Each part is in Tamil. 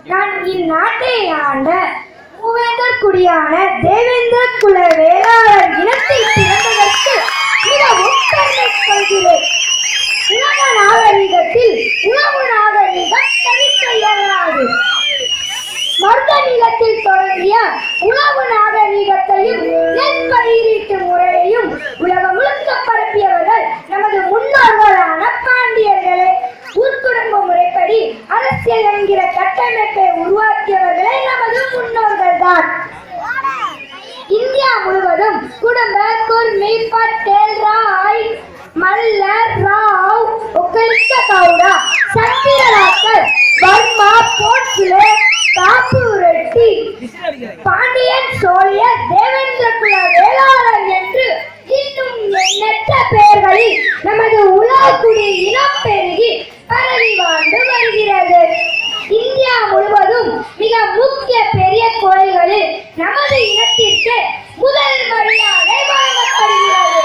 நான் இந்நாட்டை ஆண்ட மூவேந்தர் குடியான தேவேந்திர குல வேளாளர் இனத்தில் பிறந்ததற்கு மிகவும் பெருமை கொள்கிறேன் உலக நாகரிகத்தில் உணவு நாகரிகம் தனிக்க இயலாது மருத நிலத்தில் தொடங்கிய உணவு நாகரிகத்தையும் நெல் பயிரீட்டு முறையையும் உலகம் முழுக்க பரப்பியவர்கள் நமது முன்னோர்களான பாண்டியர்களே ஊர்க்குடும்ப முறைப்படி அரசியல் என்கிற கட்டமைப்பை உருவாக்கியவர்களே நமது முன்னோர்கள் தான் இந்தியா முழுவதும் குடும்ப குர்மி பட்டேல் ராய் மல்லர் ராவ் ஒக்கலிக்க கவுடா சத்திரராக்கள் வர்மா போட்லே காப்பு ரெட்டி பாண்டியன் சோழியர் தேவேந்திர குல வேளாளர் என்று இன்னும் எண்ணற்ற பெயர்களில் நமது உலாக்குடி இனம் பெருகி பரவி வாழ்ந்து வருகிறது இந்தியா முழுவதும் மிக முக்கிய பெரிய கோயில்களில் நமது இனத்திற்கு முதல் மரியாதை வழங்கப்படுகிறது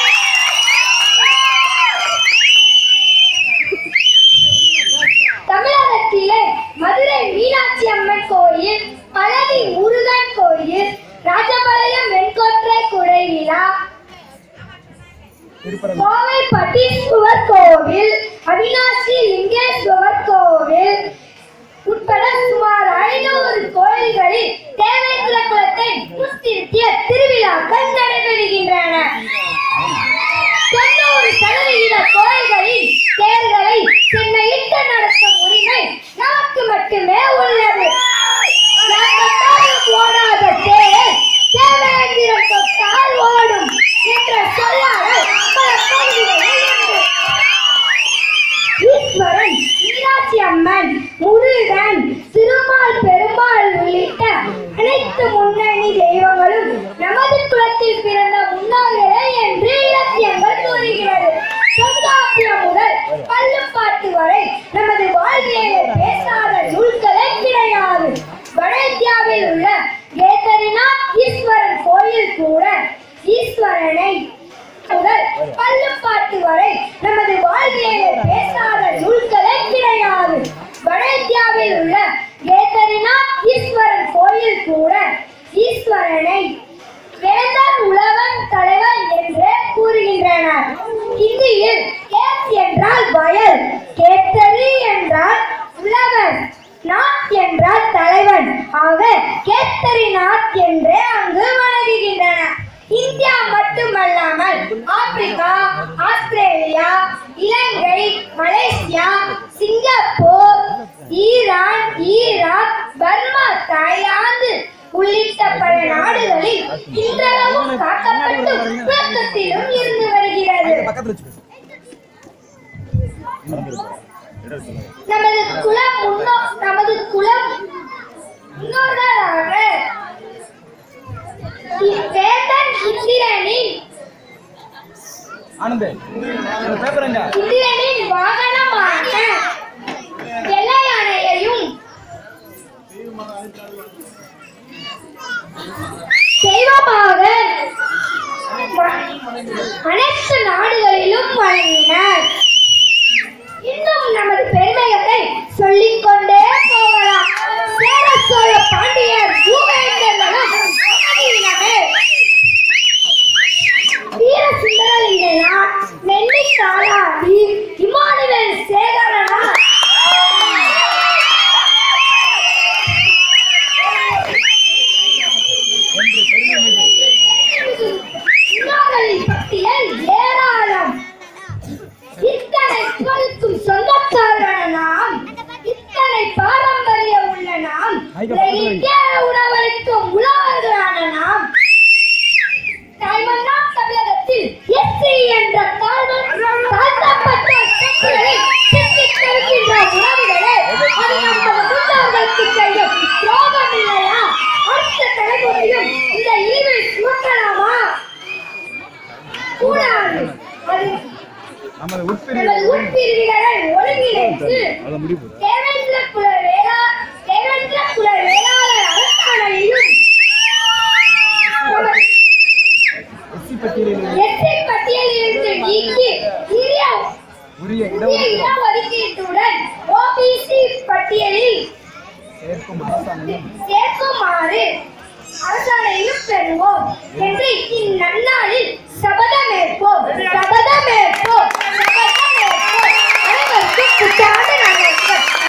தமிழகத்திலே மதுரை மீனாட்சி அம்மன் கோயில் பழனி முருகன் கோயில் ராஜபாளையம் வெண்கொற்றை குடை விழா கோவை பட்டீஸ்வரர் கோவில் அவினாசி லிங்கேஸ்வரர் கோவில் உட்பட சுமார் ஐநூறு கோயில்களில் தேவேந்திர குலத்தை முன்னிறுத்திய திருவிழாக்கள் நடைபெறுகின்றன தொண்ணூறு சதவிகித கோயில்களில் தேர்தலை சென்னையிட்டு நடத்தும் உரிமை நமக்கு மட்டுமே உள்ளது யாருக்காவது ஓடாத தேர் தேவேந்திரன் தொட்டால் ஓடும் என்ற சொல்லாடல் பல பகுதிகளில் உண்டு ஈஸ்வரன் மீனாட்சி அம்மன் முருகன் திருமால் பெருமாள் உள்ளிட்ட அனைத்து முன்னணி தெய்வங்களும் நமது குலத்தில் பிறந்த முன்னோர்களே என்று இலக்கியங்கள் கூறுகிறது தொல்காப்பியம் முதல் பல்லுப்பாட்டு வரை நமது வாழ்வியலை பேசாத நூல்களே கிடையாது வட இந்தியாவில் உள்ள கேதரிநாத் ஈஸ்வரன் கோயில் கூட ஈஸ்வரனை முதல் பல்லுப்பாட்டு வரை நமது வாழ்வியலை பேசாத நூல்களே கிடையாது வட இந்தியாவில் உள்ள கேதரிநாத் ஈஸ்வரன் கோயில் கூட ஈஸ்வரனை வேதன் உழவன் தலைவன் என்று கூறுகின்றனர் ஹிந்தியில் கேத் என்றால் வயல் கேத்தரி என்றால் உழவன் நாத் என்றால் தலைவன் ஆக கேத்தரி நாத் என்றே அங்கு வழங்குகின்றன இந்தியா மட்டுமல்லாமல் Africa Australia Ilangai Malaysia Singapore Iran Iraq Burma Thailand உள்ளிட்ட பல நாடுகளில் இன்றளவும் காக்கப்பட்டு புழக்கத்திலும் இருந்து வருகிறது பக்கத்துல வச்சு பேசு நமது குலம் முன்னோ நமது குலம் முன்னோர்களாக வேதன் இந்திரனின் ஆனந்த் பேப்பர் எங்க இந்திரனின் வாகனமான வெள்ளையானையையும் தெய்வமாக வ- அனைத்து நாடுகளிலும் வழங்கினர் இன்னும் நமது பெருமைகளை சொல்லிக் கொண்டே போகலாம் சேர சோழ பாண்டியர் பூவேந்தர்களும் நமது வீர சுந்தரலிங்கனா நெல்லி காலாடி இமானுவேல் சேகரனா என்று பெருமை மிகு இன்னார்களின் பட்டியல் ஏராளம் இத்தனை புகழுக்கும் சொந்தக்காரரான நாம் இத்தனை பாரம்பரியம் உள்ள நாம் உலகிற்கே உணவளிக்கும் உழவர்களான நாம் தாய்மன்னாம் தமிழகத்தில் எஸ்சி என்ற தாழ்வ- தாழ்த்தப்பட்ட சக்திகளை சித்திக் கருக்கின்ற உணவுகளே அது நமது முன்னோர்களுக்கு செய்யும் துரோகம் இல்லையா அடுத்த தலைமுறையும் இந்த இழிவை சுமக்கலாமா கூடாது அது நமது நமது உட்பிரிவு உட்பிரிவுகளை ஒருங்கிணைத்து அதை முடிவு தேவேந்திர குல வேளா தேவேந்திர குல வேளாளர் அரசாணையையும் நமது எஸ்சி பட்டியலில் எஸ்ஐ பட்டியலிலிருந்து நீக்கி இந்திய சேர்க்கும் அரசாங்கம் சேர்க்குமாறு அரசாணையும் பெறுவோம் என்று இந்நன்ன